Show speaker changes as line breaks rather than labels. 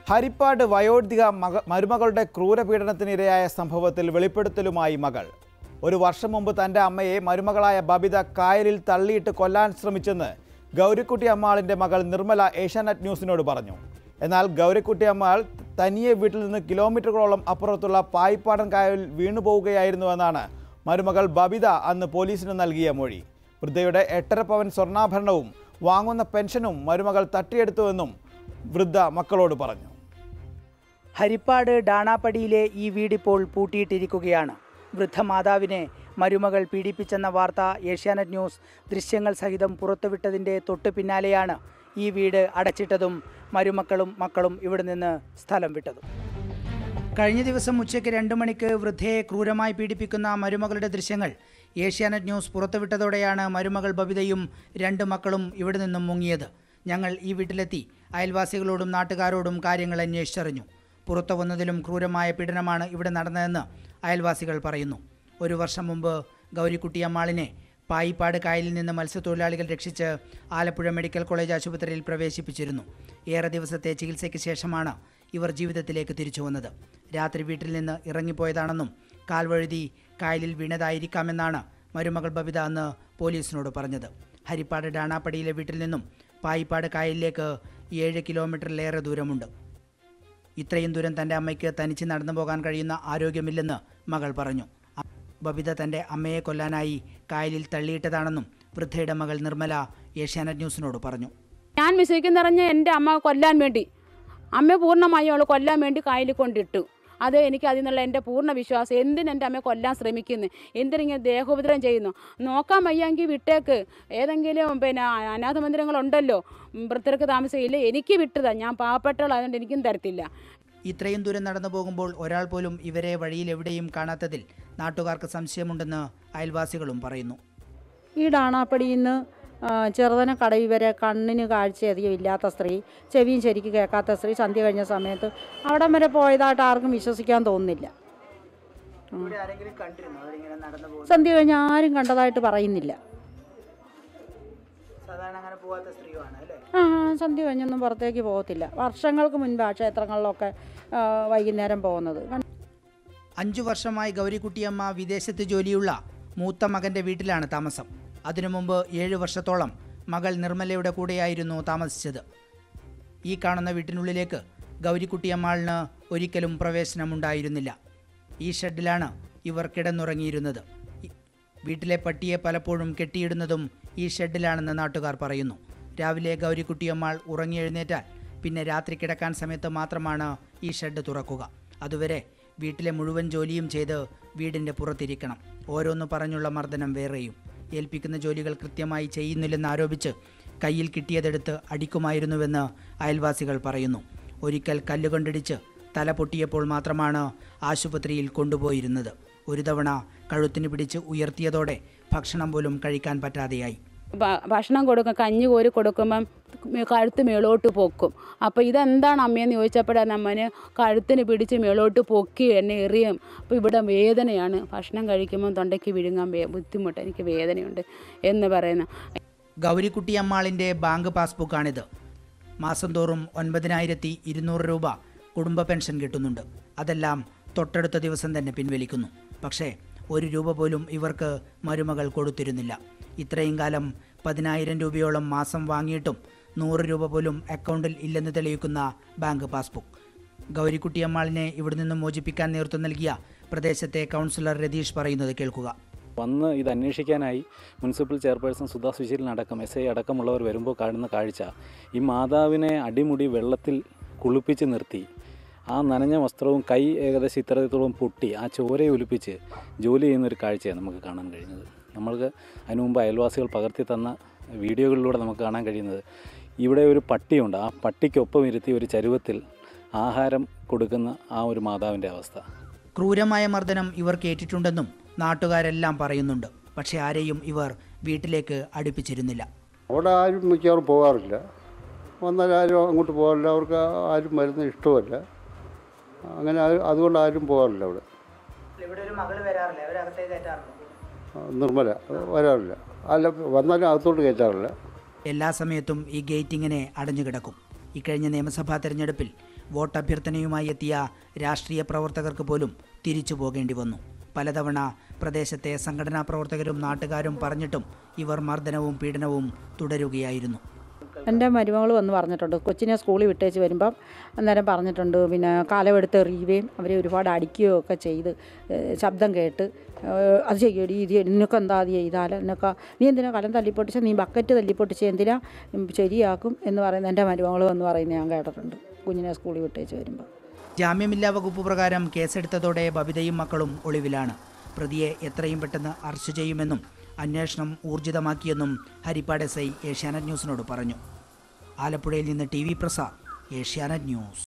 ഹരിപ്പാട് വയോധിക മക മരുമകളുടെ ക്രൂരപീഡനത്തിനിരയായ സംഭവത്തിൽ വെളിപ്പെടുത്തലുമായി മകൾ ഒരു വർഷം മുമ്പ് തൻ്റെ അമ്മയെ മരുമകളായ ബബിത കായലിൽ തള്ളിയിട്ട് കൊല്ലാൻ ശ്രമിച്ചെന്ന് ഗൗരിക്കുട്ടി അമ്മാളിൻ്റെ മകൾ നിർമ്മല ഏഷ്യാനെറ്റ് ന്യൂസിനോട് പറഞ്ഞു എന്നാൽ ഗൗരിക്കുട്ടി അമ്മാൾ തനിയെ വീട്ടിൽ നിന്ന് കിലോമീറ്ററുകളോളം അപ്പുറത്തുള്ള പായിപ്പാടൻ കായലിൽ വീണുപോവുകയായിരുന്നുവെന്നാണ് മരുമകൾ ബബിത അന്ന് പോലീസിന് നൽകിയ മൊഴി വൃദ്ധയുടെ എട്ടര പവൻ സ്വർണ്ണാഭരണവും വാങ്ങുന്ന പെൻഷനും മരുമകൾ തട്ടിയെടുത്തുവെന്നും വൃദ്ധ മക്കളോട് പറഞ്ഞു
ഹരിപ്പാട് ഡാണാപ്പടിയിലെ ഈ വീടിപ്പോൾ പൂട്ടിയിട്ടിരിക്കുകയാണ് വൃദ്ധമാതാവിനെ മരുമകൾ പീഡിപ്പിച്ചെന്ന വാർത്ത ഏഷ്യാനെറ്റ് ന്യൂസ് ദൃശ്യങ്ങൾ സഹിതം പുറത്തുവിട്ടതിൻ്റെ തൊട്ടു പിന്നാലെയാണ് ഈ വീട് അടച്ചിട്ടതും മരുമക്കളും മക്കളും ഇവിടെ നിന്ന് സ്ഥലം വിട്ടതും കഴിഞ്ഞ ദിവസം ഉച്ചയ്ക്ക് രണ്ട് മണിക്ക് വൃദ്ധയെ ക്രൂരമായി പീഡിപ്പിക്കുന്ന മരുമകളുടെ ദൃശ്യങ്ങൾ ഏഷ്യാനെറ്റ് ന്യൂസ് പുറത്തുവിട്ടതോടെയാണ് മരുമകൾ ബബിതയും രണ്ട് മക്കളും ഇവിടെ നിന്നും മുങ്ങിയത് ഞങ്ങൾ ഈ വീട്ടിലെത്തി അയൽവാസികളോടും നാട്ടുകാരോടും കാര്യങ്ങൾ അന്വേഷിച്ചറിഞ്ഞു പുറത്തു വന്നതിലും ക്രൂരമായ പീഡനമാണ് ഇവിടെ നടന്നതെന്ന് അയൽവാസികൾ പറയുന്നു ഒരു വർഷം മുമ്പ് ഗൗരിക്കുട്ടി അമ്മാളിനെ പായിപ്പാട് കായലിൽ നിന്ന് മത്സ്യത്തൊഴിലാളികൾ രക്ഷിച്ച് ആലപ്പുഴ മെഡിക്കൽ കോളേജ് ആശുപത്രിയിൽ പ്രവേശിപ്പിച്ചിരുന്നു ഏറെ ദിവസത്തെ ചികിത്സയ്ക്ക് ശേഷമാണ് ഇവർ ജീവിതത്തിലേക്ക് തിരിച്ചു വന്നത് രാത്രി വീട്ടിൽ നിന്ന് ഇറങ്ങിപ്പോയതാണെന്നും കാൽവഴുതി കായലിൽ വീണതായിരിക്കാമെന്നാണ് മരുമകൾ ബബിത അന്ന് പോലീസിനോട് പറഞ്ഞത് ഹരിപ്പാട് ഡാണാപ്പടിയിലെ വീട്ടിൽ നിന്നും പായിപ്പാട് കായലിലേക്ക് ഏഴ് കിലോമീറ്ററിലേറെ ദൂരമുണ്ട് ഇത്രയും ദൂരം തൻ്റെ അമ്മയ്ക്ക് തനിച്ച് നടന്നു പോകാൻ കഴിയുന്ന ആരോഗ്യമില്ലെന്ന് മകൾ പറഞ്ഞു അ- ബബിത തൻ്റെ അമ്മയെ കൊല്ലാനായി കായലിൽ തള്ളിയിട്ടതാണെന്നും വൃദ്ധയുടെ മകൾ നിർമ്മല ഏഷ്യാനെറ്റ് ന്യൂസിനോട് പറഞ്ഞു
ഞാൻ വിശ്വസിക്കുന്നറിഞ്ഞ എൻ്റെ അമ്മ കൊല്ലാൻ വേണ്ടി അമ്മ പൂർണ്ണമായും അവൾ കൊല്ലാൻ വേണ്ടി കായലിൽ കൊണ്ടിട്ടു അത് എനിക്ക് അതിൽ നിന്നുള്ള എൻ്റെ പൂർണ്ണ വിശ്വാസം എന്തിന് എൻ്റെ അമ്മയെ കൊല്ലാൻ ശ്രമിക്കുന്നു എന്തിനിങ്ങനെ ദേഹോപദ്രവം ചെയ്യുന്നു നോക്കാൻ വയ്യെങ്കിൽ വിട്ടേക്ക് ഏതെങ്കിലും പിന്നെ അനാഥ മന്ദിരങ്ങളുണ്ടല്ലോ ഉം, വൃദ്ധർക്ക് താമസിക്കില്ല എനിക്ക് വിട്ടതാ ഞാൻ പാവപ്പെട്ടവളായതുകൊണ്ട് എനിക്കും തരത്തില്ല
ഇത്രയും ദൂരം നടന്നു പോകുമ്പോൾ ഒരാൾ പോലും ഇവരെ വഴിയിൽ എവിടെയും കാണാത്തതിൽ നാട്ടുകാർക്ക് സംശയമുണ്ടെന്ന് അയൽവാസികളും പറയുന്നു
ഈ ഡാണാപ്പടിയിൽ നിന്ന് ചെറുതന കടയിൽ വരെ കണ്ണിന് കാഴ്ച അധികം ഇല്ലാത്ത സ്ത്രീ ചെവിയും ശരിക്ക് കേൾക്കാത്ത സ്ത്രീ സന്ധ്യ കഴിഞ്ഞ സമയത്ത് അവിടം വരെ പോയതായിട്ട് ആർക്കും വിശ്വസിക്കാൻ തോന്നുന്നില്ല
ആരെങ്കിലും കണ്ടിരുന്നു അവരിങ്ങനെ നടന്നു പോകും
സന്ധ്യ കഴിഞ്ഞ് ആരും കണ്ടതായിട്ട് പറയുന്നില്ല
സാധാരണ അങ്ങനെ പോകാത്ത സ്ത്രീയാണ് അല്ലേ
ആ സന്ധ്യ കഴിഞ്ഞൊന്നും പുറത്തേക്ക് പോകത്തില്ല വർഷങ്ങൾക്ക് മുൻപ് ആ ക്ഷേത്രങ്ങളിലൊക്കെ ആ, വൈകുന്നേരം പോകുന്നത്
അഞ്ചു വർഷമായി ഗൗരിക്കുട്ടിയമ്മ വിദേശത്ത് ജോലിയുള്ള മൂത്ത മകൻ്റെ വീട്ടിലാണ് താമസം അതിനു മുമ്പ് ഏഴ് വർഷത്തോളം മകൾ നിർമ്മലയുടെ കൂടെയായിരുന്നു താമസിച്ചത് ഈ കാണുന്ന വീട്ടിനുള്ളിലേക്ക് ഗൗരിക്കുട്ടിയമ്മാളിന് ഒരിക്കലും പ്രവേശനമുണ്ടായിരുന്നില്ല ഈ ഷെഡിലാണ് ഇവർ കിടന്നുറങ്ങിയിരുന്നത് ഈ- വീട്ടിലെ പട്ടിയെ പലപ്പോഴും കെട്ടിയിടുന്നതും ഈ ഷെഡിലാണെന്ന് നാട്ടുകാർ പറയുന്നു രാവിലെ ഗൗരിക്കുട്ടിയമ്മാൾ ഉറങ്ങി എഴുന്നേറ്റാൽ പിന്നെ രാത്രി കിടക്കാൻ സമയത്ത് മാത്രമാണ് ഈ ഷെഡ് തുറക്കുക അതുവരെ വീട്ടിലെ മുഴുവൻ ജോലിയും ചെയ്ത് വീടിൻ്റെ പുറത്തിരിക്കണം ഓരോന്ന് പറഞ്ഞുള്ള മർദ്ദനം വേറെയും ഏൽപ്പിക്കുന്ന ജോലികൾ കൃത്യമായി ചെയ്യുന്നില്ലെന്ന് ആരോപിച്ച് കയ്യിൽ കിട്ടിയതെടുത്ത് അടിക്കുമായിരുന്നുവെന്ന് അയൽവാസികൾ പറയുന്നു ഒരിക്കൽ കല്ലുകൊണ്ടിടിച്ച് തല പൊട്ടിയപ്പോൾ മാത്രമാണ് ആശുപത്രിയിൽ കൊണ്ടുപോയിരുന്നത് ഒരു തവണ കഴുത്തിന് പിടിച്ച് ഉയർത്തിയതോടെ ഭക്ഷണം പോലും കഴിക്കാൻ പറ്റാതെയായി
ഭ- ഭക്ഷണം കൊടുക്കും കഞ്ഞി കോരി കൊടുക്കുമ്പം മേ- കഴുത്ത് മേളോട്ട് പൊക്കും അപ്പോൾ ഇതെന്താണ് അമ്മയെന്ന് ചോദിച്ചപ്പോഴാണ് അമ്മന് കഴുത്തിന് പിടിച്ച് മേളോട്ട് പൊക്കി എന്നെ എറിയും അപ്പോൾ ഇവിടെ വേദനയാണ് ഭക്ഷണം കഴിക്കുമ്പോൾ തൊണ്ടയ്ക്ക് വിഴുങ്ങാൻ വേ ബുദ്ധിമുട്ട് എനിക്ക് വേദനയുണ്ട് എന്ന് പറയുന്നു
ഗൗരിക്കുട്ടി അമ്മാളിൻ്റെ ബാങ്ക് പാസ്ബുക്കാണിത് മാസം തോറും ഒൻപതിനായിരത്തി ഇരുന്നൂറ് രൂപ കുടുംബ പെൻഷൻ കിട്ടുന്നുണ്ട് അതെല്ലാം തൊട്ടടുത്ത ദിവസം തന്നെ പിൻവലിക്കുന്നു പക്ഷേ ഒരു രൂപ പോലും ഇവർക്ക് മരുമകൾ കൊടുത്തിരുന്നില്ല ഇത്രയും കാലം പതിനായിരം രൂപയോളം മാസം വാങ്ങിയിട്ടും നൂറ് രൂപ പോലും അക്കൗണ്ടിൽ ഇല്ലെന്ന് തെളിയിക്കുന്ന ബാങ്ക് പാസ്ബുക്ക് ഗൗരിക്കുട്ടി അമ്മാളിനെ ഇവിടെ നിന്നും മോചിപ്പിക്കാൻ നേതൃത്വം നൽകിയ പ്രദേശത്തെ കൗൺസിലർ രതീഷ് പറയുന്നത് കേൾക്കുക
വന്ന് ഇത് അന്വേഷിക്കാനായി മുനിസിപ്പൽ ചെയർപേഴ്സൺ സുധാ സുശീലനടക്കം എസ് ഐ അടക്കമുള്ളവർ വരുമ്പോൾ കാണുന്ന കാഴ്ച ഈ മാതാവിനെ അടിമുടി വെള്ളത്തിൽ കുളിപ്പിച്ച് നിർത്തി ആ നനഞ്ഞ വസ്ത്രവും കൈ ഏകദേശം ഇത്രത്തോളം പൊട്ടി ആ ചോരയെ ഒലിപ്പിച്ച് ജോലി ചെയ്യുന്ന ഒരു കാഴ്ചയാണ് നമുക്ക് കാണാൻ കഴിയുന്നത് നമ്മൾക്ക് അതിനു മുമ്പ് അയൽവാസികൾ പകർത്തി തന്ന വീഡിയോകളിലൂടെ നമുക്ക് കാണാൻ കഴിയുന്നത് ഇവിടെ ഒരു പട്ടിയുണ്ട് ആ പട്ടിക്കൊപ്പം ഇരുത്തി ഒരു ചരുവത്തിൽ ആഹാരം കൊടുക്കുന്ന ആ ഒരു മാതാവിൻ്റെ അവസ്ഥ
ക്രൂരമായ മർദ്ദനം ഇവർ കേട്ടിട്ടുണ്ടെന്നും നാട്ടുകാരെല്ലാം പറയുന്നുണ്ട് പക്ഷേ ആരെയും ഇവർ വീട്ടിലേക്ക് അടുപ്പിച്ചിരുന്നില്ല
അവിടെ ആരും മിക്കവാറും പോകാറില്ല വന്നാൽ ആരും അങ്ങോട്ട് പോകാറില്ല അവർക്ക് ആരും വരുന്ന ഇഷ്ടമല്ല അങ്ങനെ ആരും- അതുകൊണ്ട് ആരും പോകാറില്ല അവിടെ
ഇവിടെ ഒരു മകൾ വരാറില്ല അവരകത്തേക്ക് കയറ്റാറില്ല
ആ, നിർമ്മല വരാറില്ല അല്ല വന്നാലും അകത്തോട്ട് കയറ്റാറില്ല
എല്ലാ സമയത്തും ഈ ഗേറ്റ് ഇങ്ങനെ അടഞ്ഞു കിടക്കും ഇക്കഴിഞ്ഞ നിയമസഭാ തെരഞ്ഞെടുപ്പിൽ വോട്ടഭ്യർത്ഥനയുമായി എത്തിയ രാഷ്ട്രീയ പ്രവർത്തകർക്ക് പോലും തിരിച്ചു പോകേണ്ടി വന്നു പലതവണ പ്രദേശത്തെ സംഘടനാ പ്രവർത്തകരും നാട്ടുകാരും പറഞ്ഞിട്ടും ഇവർ മർദ്ദനവും പീഡനവും തുടരുകയായിരുന്നു
എൻ്റെ മരുമകൾ വന്ന് പറഞ്ഞിട്ടുണ്ട് കൊച്ചിനെ സ്കൂളിൽ വിട്ടേച്ച് വരുമ്പം അന്നേരം പറഞ്ഞിട്ടുണ്ട് പിന്നെ കാലമെടുത്ത് എറിയുകയും അവരെ ഒരുപാട് അടിക്കുകയോ ഒക്കെ ചെയ്ത് ഏഹ് ശബ്ദം കേട്ട് ഏഹ് അത് ചെയ്യടി ഇത് ചെയ്യടി. നിനക്ക് എന്താ അത് ചെയ്താൽ നിനക്ക് നീ എന്തിനാ കലം തല്ലിപ്പൊട്ടിച്ച് നീ ബക്കറ്റ് തല്ലിപ്പൊട്ടിച്ച് എന്തിനാ ഉം, ശരിയാക്കും എന്ന് പറയുന്ന എൻ്റെ മരുമകൾ വന്ന് പറയുന്നത് ഞാൻ കേട്ടിട്ടുണ്ട് കുഞ്ഞിനെ സ്കൂളിൽ വിട്ടേച്ച് വരുമ്പോൾ
ജാമ്യമില്ലാ വകുപ്പ് പ്രകാരം കേസെടുത്തതോടെ ബബിതയും മക്കളും ഒളിവിലാണ് പ്രതിയെ എത്രയും പെട്ടെന്ന് അറസ്റ്റ് ചെയ്യുമെന്നും അന്വേഷണം ഊർജിതമാക്കിയെന്നും ഹരിപ്പാട് എസ് ഐ ഏഷ്യാനെറ്റ് ന്യൂസിനോട് പറഞ്ഞു ആലപ്പുഴയിൽ നിന്ന് T V Prasad Asianet news